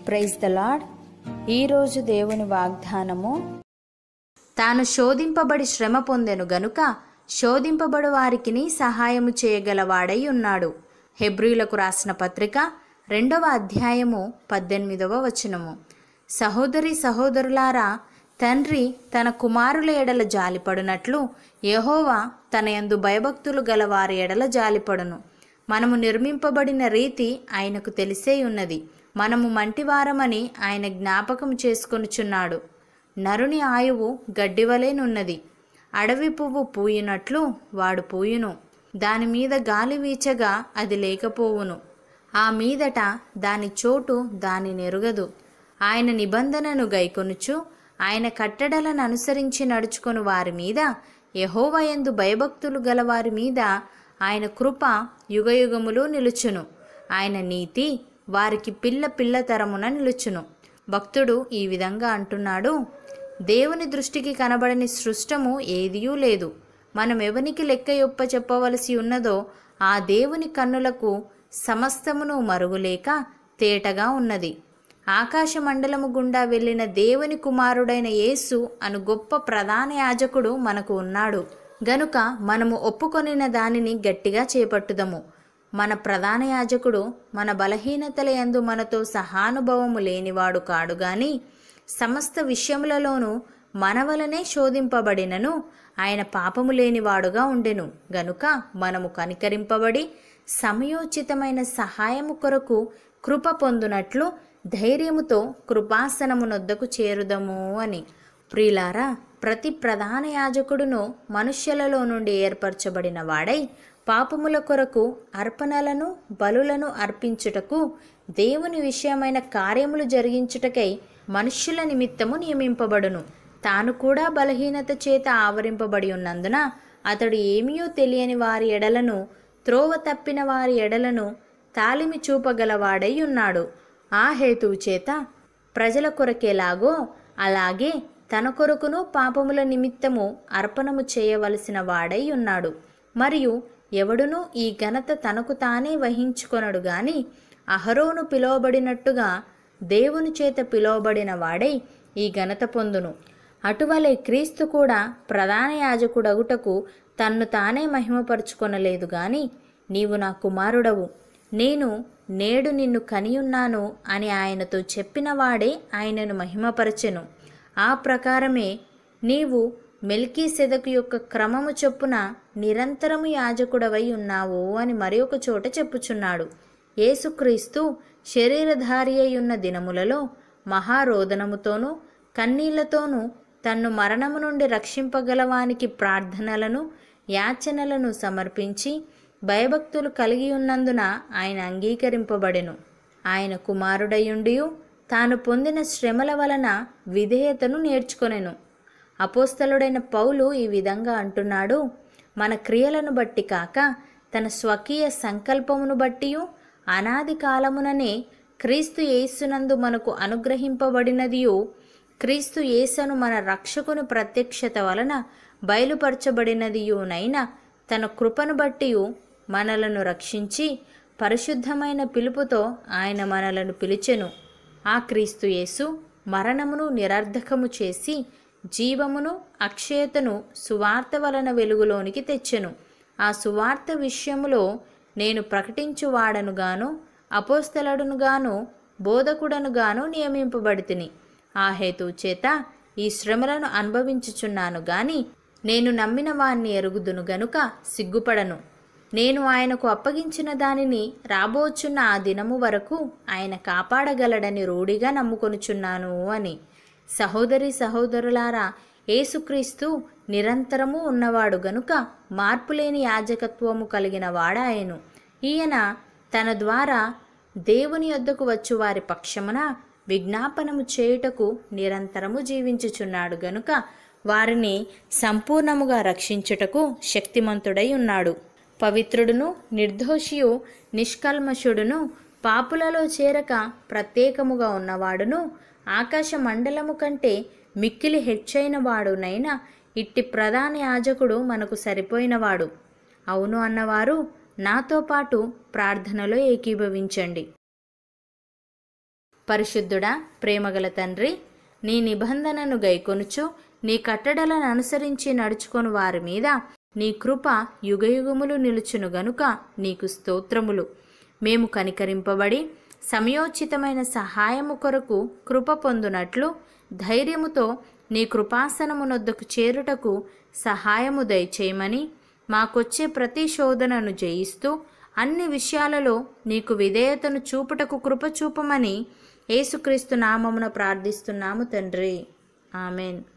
praise the lord ఈరోజు దేవుని వాగ్దానము తాను శోధింపబడి శ్రమ పొందెను గనుక శోధింపబడు వారికిని సహాయము చేయగలవాడై ఉన్నాడు హెబ్రిలకు రాసిన పత్రిక రెండవ అధ్యాయము పద్దెనిమిదవ వచనము సహోదరి సహోదరులారా తండ్రి తన కుమారుల ఎడల జాలిపడునట్లు యెహోవా తన యందు భయభక్తులు గల వారి ఎడల జాలిపడును మనము నిర్మింపబడిన రీతి ఆయనకు తెలిసే ఉన్నది మనము మంటివారమని ఆయన జ్ఞాపకం చేసుకొనుచున్నాడు నరుని ఆయువు గడ్డివలేనున్నది అడవి పువ్వు పూయినట్లు వాడు పూయును దాని మీద గాలి వీచగా అది లేకపోవును ఆ మీదట దాని చోటు దాని నెరుగదు ఆయన నిబంధనను గైకొనుచు ఆయన కట్టడలను అనుసరించి నడుచుకొని వారి మీద యహోవయందు భయభక్తులు గల వారి మీద ఆయన కృప యుగయుగములు నిలుచును ఆయన నీతి వారికి పిల్ల పిల్ల తరమున నిలుచును భక్తుడు ఈ విధంగా అంటున్నాడు దేవుని దృష్టికి కనబడని సృష్టము ఏదియూ లేదు మనం ఎవనికి లెక్క యొప్ప చెప్పవలసి ఉన్నదో ఆ దేవుని కన్నులకు సమస్తమును మరుగులేక తేటగా ఉన్నది ఆకాశ మండలము గుండా వెళ్ళిన దేవుని కుమారుడైన యేసు అను గొప్ప ప్రధాన యాజకుడు మనకు ఉన్నాడు గనుక మనము ఒప్పుకొనిన దానిని గట్టిగా చేపట్టుదము మన ప్రధాన యాజకుడు మన బలహీనతల యందు మనతో సహానుభవము లేనివాడు కాడు గాని సమస్త విషయములలోనూ మన వలనే శోధింపబడినను ఆయన పాపము లేనివాడుగా ఉండెను గనుక మనము కనికరింపబడి సమయోచితమైన సహాయము కొరకు కృప పొందునట్లు ధైర్యముతో కృపాసనమునొద్దకు చేరుదము అని ప్రియులారా ప్రతి ప్రధాన యాజకుడును మనుష్యులలో నుండి ఏర్పరచబడిన వాడై పాపముల కొరకు అర్పణలను బలులను అర్పించుటకు దేవుని విషయమైన కార్యములు జరిగించుటకై మనుష్యుల నిమిత్తము నియమింపబడును తాను కూడా బలహీనత చేత ఆవరింపబడి ఉన్నందున అతడు ఏమీయో తెలియని వారి ఎడలను త్రోవ తప్పిన వారి ఎడలను తాలిమి చూపగలవాడై ఉన్నాడు ఆ హేతువు చేత ప్రజల కొరకేలాగో అలాగే తన కొరకును పాపముల నిమిత్తము అర్పణము చేయవలసిన వాడై ఉన్నాడు మరియు ఎవడునూ ఈ ఘనత తనకు తానే వహించుకొనడు గాని అహరోను పిలువబడినట్టుగా దేవుని చేత పిలువబడిన వాడై ఈ ఘనత పొందును అటువలే క్రీస్తు కూడా ప్రధాన యాజకుడగుటకు తన్ను తానే మహిమపరుచుకొనలేదు గాని నీవు నా కుమారుడవు నేను నేడు నిన్ను కనియున్నాను అని ఆయనతో చెప్పిన వాడే ఆయనను మహిమపరచెను ఆ ప్రకారమే నీవు మెల్కీ సెదకు యొక్క క్రమము చొప్పున నిరంతరము యాజకుడవై ఉన్నావు అని మరి ఒక చోట చెప్పుచున్నాడు యేసుక్రీస్తు శరీరధారి అయి ఉన్న దినములలో మహారోదనముతోనూ కన్నీళ్లతోనూ తన్ను మరణము నుండి రక్షింపగలవానికి ప్రార్థనలను యాచనలను సమర్పించి భయభక్తులు కలిగి ఉన్నందున ఆయన అంగీకరింపబడెను ఆయన కుమారుడయుండియు తాను పొందిన శ్రమల వలన విధేయతను నేర్చుకొనెను అపోస్తలుడైన పౌలు ఈ విధంగా అంటున్నాడు మన క్రియలను బట్టి కాక తన స్వకీయ సంకల్పమును బట్టియు అనాది కాలముననే క్రీస్తు యేసునందు మనకు అనుగ్రహింపబడినదియు క్రీస్తు యేసను మన రక్షకుని ప్రత్యక్షత వలన బయలుపరచబడినదియునైన తన కృపను బట్టియు మనలను రక్షించి పరిశుద్ధమైన పిలుపుతో ఆయన మనలను పిలిచెను ఆ క్రీస్తు యేసు మరణమును నిరర్ధకము చేసి జీవమును అక్షయతను సువార్త వలన వెలుగులోనికి తెచ్చెను ఆ సువార్త విషయములో నేను ప్రకటించువాడనుగాను అపోస్తలుడునుగాను బోధకుడనుగాను నియమింపబడితిని ఆ హేతు చేత ఈ శ్రమలను అనుభవించుచున్నాను గాని నేను నమ్మిన వాణ్ణి ఎరుగుదును గనుక సిగ్గుపడను నేను ఆయనకు అప్పగించిన దానిని రాబోచున్న ఆ దినము వరకు ఆయన కాపాడగలడని రూఢిగా నమ్ముకొనుచున్నాను అని సహోదరి సహోదరులారా యేసుక్రీస్తు నిరంతరము ఉన్నవాడు గనుక మార్పులేని యాజకత్వము కలిగిన వాడాయను ఈయన తన ద్వారా దేవుని యొద్దకు వచ్చు వారి పక్షమున విజ్ఞాపనము చేయుటకు నిరంతరము జీవించుచున్నాడు గనుక వారిని సంపూర్ణముగా రక్షించుటకు శక్తిమంతుడై ఉన్నాడు పవిత్రుడును నిర్దోషియు నిష్కల్మషుడును పాపులలో చేరక ప్రత్యేకముగా ఉన్నవాడును ఆకాశ మండలము కంటే మిక్కిలి హెచ్చైన వాడునైనా ఇట్టి ప్రధాన యాజకుడు మనకు సరిపోయినవాడు అవును అన్నవారు నాతో పాటు ప్రార్థనలో ఏకీభవించండి పరిశుద్ధుడా ప్రేమగల తండ్రి నీ నిబంధనను గైకొనుచు నీ కట్టడలను అనుసరించి నడుచుకొని వారి మీద నీ కృప యుగయుగములు నిలుచును గనుక నీకు స్తోత్రములు మేము కనికరింపబడి సమయోచితమైన సహాయము కొరకు కృప పొందునట్లు ధైర్యముతో నీ కృపాసనమునొద్దకు చేరుటకు సహాయము దయచేయమని మాకొచ్చే ప్రతి శోధనను జయిస్తూ అన్ని విషయాలలో నీకు విధేయతను చూపుటకు కృప చూపమని యేసుక్రీస్తు నామమున ప్రార్థిస్తున్నాము తండ్రి ఆమెన్